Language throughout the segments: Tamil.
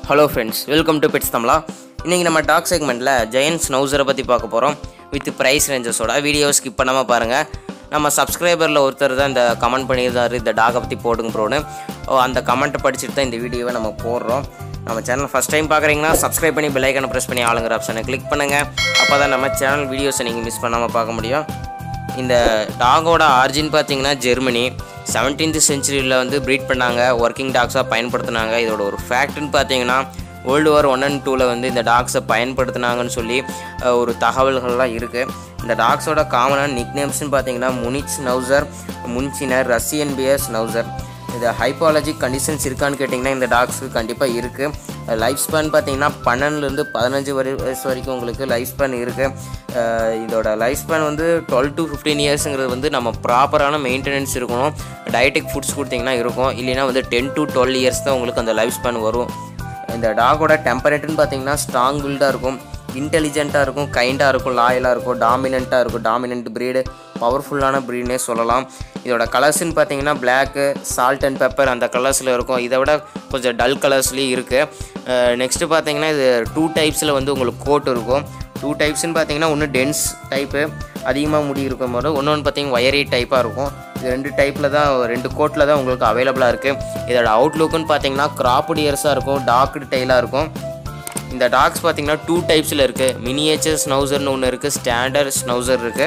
hello friends welcome to pets Tamizha இன்றைக்கி நம்ம டாக் செக்மெண்ட்டில் ஜெயன் ஸ்னௌசரை பற்றி பார்க்க போகிறோம் வித் ப்ரைஸ் ரேஞ்சஸோட வீடியோ ஸ்கிப் பண்ணாமல் பாருங்கள் நம்ம சப்ஸ்கிரைபரில் ஒருத்தர் தான் இந்த கமெண்ட் பண்ணியிருந்தாரு இந்த டாகை பற்றி போடுங்க ப்ரோன்னு ஓ, அந்த கமெண்ட்டை படிச்சுட்டு தான் இந்த வீடியோவை நம்ம போடுறோம் நம்ம சேனல் ஃபஸ்ட் டைம் பார்க்குறீங்கன்னா சப்ஸ்கிரைப் பண்ணி பெல்லைக்கனை ப்ரெஸ் பண்ணி ஆளுங்கிற ஆப்ஷனை கிளிக் பண்ணுங்கள் அப்போ தான் நம்ம சேனல் வீடியோஸை நீங்கள் மிஸ் பண்ணாமல் பார்க்க முடியும் இந்த டாகோட ஆரிஜின் பார்த்தீங்கன்னா ஜெர்மனி செவன்டீன்த் செஞ்சுரியில் வந்து ப்ரீட் பண்ணாங்க ஒர்க்கிங் டாக்ஸாக பயன்படுத்தினாங்க இதோட ஒரு ஃபேக்ட்னு பார்த்தீங்கன்னா வேர்ல்டு வார் ஒன் அண்ட் டூவில் வந்து இந்த டாக்ஸை பயன்படுத்தினாங்கன்னு சொல்லி அஹ், ஒரு தகவல்கள்லாம் இருக்குது இந்த டாக்ஸோட காமனான நிக்நேம்ஸ்னு பார்த்தீங்கன்னா முனிச் நவுசர் முன்சினர் ரஷ்யன் பியர்ஸ் நவுசர் இது ஹைப்பாலஜிக் கண்டிஷன்ஸ் இருக்கான்னு கேட்டிங்கன்னா இந்த டாக்ஸுக்கு கண்டிப்பாக இருக்குது லைஃப் ஸ்பேன் பார்த்தீங்கன்னா பன்னெண்டுலேருந்து பதினஞ்சு வரை வயசு வரைக்கும் உங்களுக்கு லைஃப் ஸ்பேன் இருக்குது இதோட லைஃப் ஸ்பேன் வந்து டுவெல் டு ஃபிஃப்டீன் இயர்ஸுங்கிறது வந்து நம்ம ப்ராப்பரான மெயின்டெனன்ஸ் இருக்கணும் டயட்டிக் ஃபுட்ஸ் கொடுத்தீங்கன்னா இருக்கும் இல்லைன்னா வந்து டென் டு டுவெல் இயர்ஸ் தான் உங்களுக்கு அந்த லைஃப் ஸ்பேன் வரும் இந்த டாகோட டெம்பரேட்டுன்னு பார்த்தீங்கன்னா ஸ்ட்ராங் பில்டாக இருக்கும் இன்டெலிஜென்ட்டாக இருக்கும் கைண்டாக இருக்கும் லாயலாக இருக்கும் டாமினண்ட்டாக இருக்கும் டாமினன்ட் ப்ரீடு பவர்ஃபுல்லான ப்ரீட்னே சொல்லலாம் இதோட கலர்ஸ்னு பார்த்தீங்கன்னா பிளாக்கு சால்ட் அண்ட் பெப்பர் அந்த கலர்ஸில் இருக்கும் இதை விட கொஞ்சம் டல் கலர்ஸ்லேயும் இருக்குது நெக்ஸ்ட்டு பார்த்தீங்கன்னா இது டூ டைப்ஸில் வந்து உங்களுக்கு கோட் இருக்கும் டூ டைப்ஸ்னு பார்த்தீங்கன்னா ஒன்று டென்ஸ் டைப்பு அதிகமாக முடி இருக்கும் போது இன்னொன்று பார்த்தீங்கன்னா ஒயரி டைப்பாக இருக்கும் இது ரெண்டு டைப்பில் தான் ரெண்டு கோட்டில் தான் உங்களுக்கு அவைலபிளாக இருக்குது இதோட அவுட்லுக்குன்னு பார்த்தீங்கன்னா கிராப்டு இயர்ஸாக இருக்கும் டார்க்டு டைலாக இருக்கும் இந்த டாக்ஸ் பார்த்தீங்கன்னா டூ டைப்ஸில் இருக்குது மினியேச்சர் ஸ்னௌசர்னு ஒன்று இருக்குது ஸ்டாண்டர்ட் ஸ்னௌசர் இருக்குது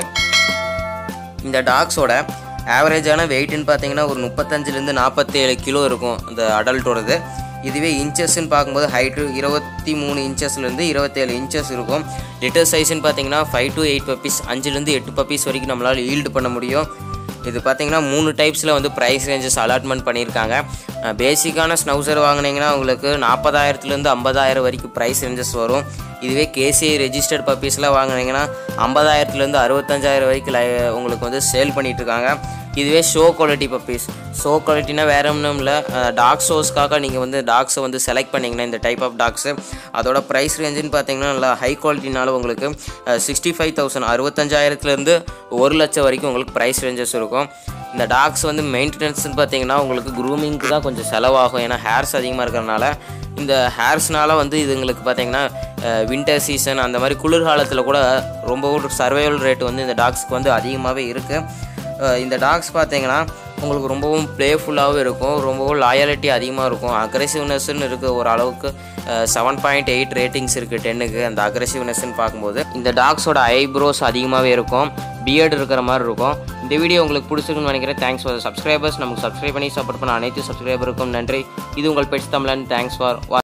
இந்த டாக்ஸோட ஆவரேஜான வெயிட்னு பார்த்தீங்கன்னா ஒரு முப்பத்தஞ்சிலேருந்து நாற்பத்தேழு கிலோ இருக்கும் அந்த அடல்ட்டோடது இதுவே இன்ச்சஸ்ன்னு பார்க்கும்போது ஹைட்டு இருபத்தி மூணு இன்ச்சஸ்லேருந்து இருபத்தேழு இன்ச்சஸ் இருக்கும் லிட்டர் சைஸ்ன்னு பார்த்தீங்கன்னா ஃபைவ் டு எயிட் பப்பீஸ் அஞ்சுலேருந்து எட்டு பப்பீஸ் வரைக்கும் நம்மளால் ஈல்டு பண்ண முடியும் இது பார்த்தீங்கன்னா மூணு டைப்ஸில் வந்து ப்ரைஸ் ரேஞ்சஸ் அலாட்மெண்ட் பண்ணியிருக்காங்க பேசிக்கான ஸ்னௌசர் வாங்கினீங்கன்னா உங்களுக்கு நாற்பதாயிரத்துலேருந்து ஐம்பதாயிரம் வரைக்கும் ப்ரைஸ் ரேஞ்சஸ் வரும் இதுவே கேசிஐ ரெஜிஸ்டர்ட் பப்பீஸ்லாம் வாங்கினீங்கன்னா ஐம்பதாயிரத்துலேருந்து அறுபத்தஞ்சாயிரம் வரைக்கும் லை- உங்களுக்கு வந்து சேல் பண்ணிட்டு இருக்காங்க இதுவே ஷோ குவாலிட்டி பப்பீஸ் ஷோ குவாலிட்டினா வேற ஒன்றும் இல்லை டாக் ஷோஸ்க்காக நீங்கள் வந்து டாக்ஸை வந்து செலக்ட் பண்ணிங்கன்னா இந்த டைப் ஆஃப் டாக்ஸு அதோட ப்ரைஸ் ரேஞ்சுன்னு பார்த்தீங்கன்னா நல்லா ஹை குவாலிட்டினால உங்களுக்கு சிக்ஸ்டி ஃபைவ் தௌசண்ட் அறுபத்தஞ்சாயிரத்துலேருந்து ஒரு லட்சம் வரைக்கும் உங்களுக்கு ப்ரைஸ் ரேஞ்சஸ் இருக்கும் இந்த டாக்ஸ் வந்து மெயின்டெனன்ஸ்னு பார்த்தீங்கன்னா உங்களுக்கு க்ரூமிங்க்கு தான் கொஞ்சம் செலவாகும் ஏன்னா ஹேர்ஸ் அதிகமாக இருக்கிறனால இந்த ஹேர்ஸ்னால வந்து இதுங்களுக்கு பார்த்தீங்கன்னா வின்டர் சீசன் அந்த மாதிரி குளிர்காலத்தில் கூட ரொம்ப சர்வைவல் ரேட் வந்து இந்த டாக்ஸ்க்கு வந்து அதிகமாகவே இருக்குது அஹ் இந்த டாக்ஸ் பார்த்தீங்கன்னா உங்களுக்கு ரொம்பவும் ப்ளேஃபுல்லாகவும் இருக்கும் ரொம்பவும் லாயாலிட்டி அதிகமாக இருக்கும் அக்ரெசிவ்னஸ்ன்னு இருக்குது ஒரு அளவுக்கு செவன் பாயிண்ட் எயிட் ரேட்டிங்ஸ் இருக்குது டென்னுக்கு அந்த அக்ரெசிவ்னஸ்ன்னு பார்க்கும்போது இந்த டாக்ஸோட ஐப்ரோஸ் அதிகமாகவே இருக்கும் பியர்டு இருக்கிற மாதிரி இருக்கும் இந்த வீடியோ உங்களுக்கு பிடிச்சிருக்குன்னு நினைக்கிறேன் தேங்க்ஸ் ஃபார் சப்ஸ்கிரைபர்ஸ் நமக்கு சப்ஸ்கிரைப் பண்ணி சப்போர்ட் பண்ண அனைத்து சப்ஸ்கிரைபருக்கும் நன்றி இது உங்கள் பெட்ஸ் தமிழன் தேங்க்ஸ் ஃபார்